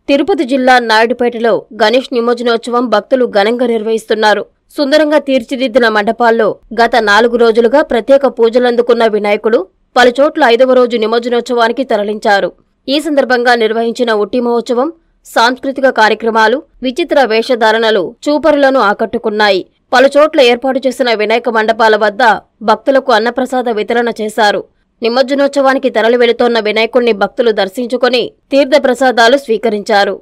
తిరుపతి జిల్లా నాయుడుపేటలో గణేష్ నిమజ్జనోత్సవం భక్తులు ఘనంగా నిర్వహిస్తున్నారు సుందరంగా తీర్చిదిద్దిన మండపాల్లో గత నాలుగు రోజులుగా ప్రత్యేక పూజలందుకున్న వినాయకుడు పలుచోట్ల ఐదవ రోజు నిమజ్జనోత్సవానికి తరలించారు ఈ సందర్భంగా నిర్వహించిన ఉట్టి మహోత్సవం సాంస్కృతిక కార్యక్రమాలు విచిత్ర వేషధారణలు చూపరులను ఆకట్టుకున్నాయి పలుచోట్ల ఏర్పాటు చేసిన వినాయక మండపాల వద్ద భక్తులకు అన్నప్రసాద వితరణ చేశారు నిమజ్జనోత్సవానికి తరలి వెళుతోన్న వినాయకుణ్ణి భక్తులు దర్శించుకుని తీర్థప్రసాదాలు స్వీకరించారు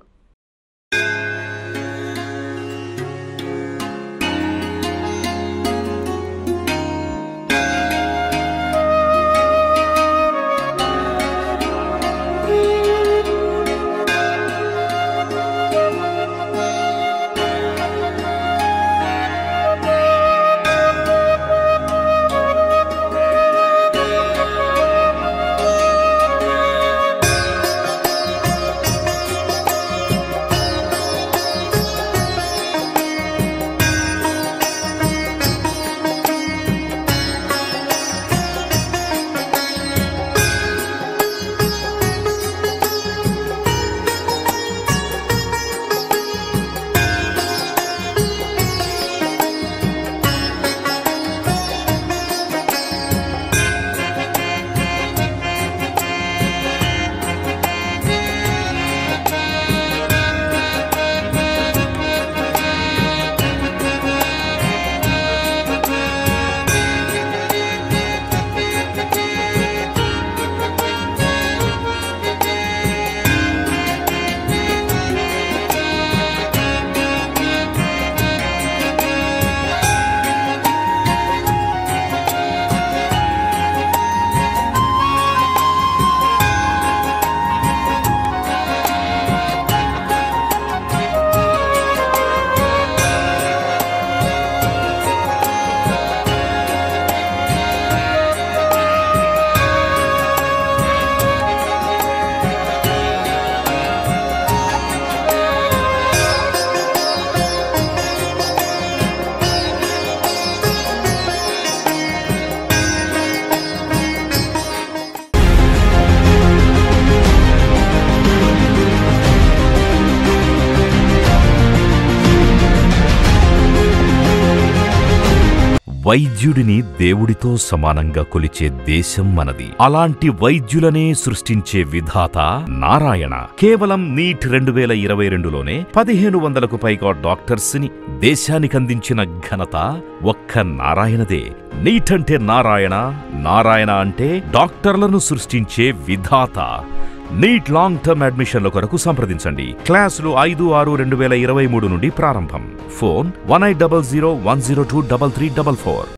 వైద్యుడిని దేవుడితో సమానంగా కొలిచే దేశం మనది అలాంటి వైద్యులనే సృష్టించే విధాత నారాయణ కేవలం నీట్ రెండు వేల ఇరవై రెండులోనే పదిహేను వందలకు పైగా డాక్టర్స్ ని దేశానికి అందించిన ఘనత ఒక్క నారాయణదే నీట్ అంటే నారాయణ నారాయణ అంటే డాక్టర్లను సృష్టించే విధాత నీట్ లాంగ్ టర్మ్ అడ్మిషన్ల కొరకు సంప్రదించండి క్లాసులు ఐదు ఆరు రెండు వేల ఇరవై మూడు నుండి ప్రారంభం phone one eight double zero one zero two double three double four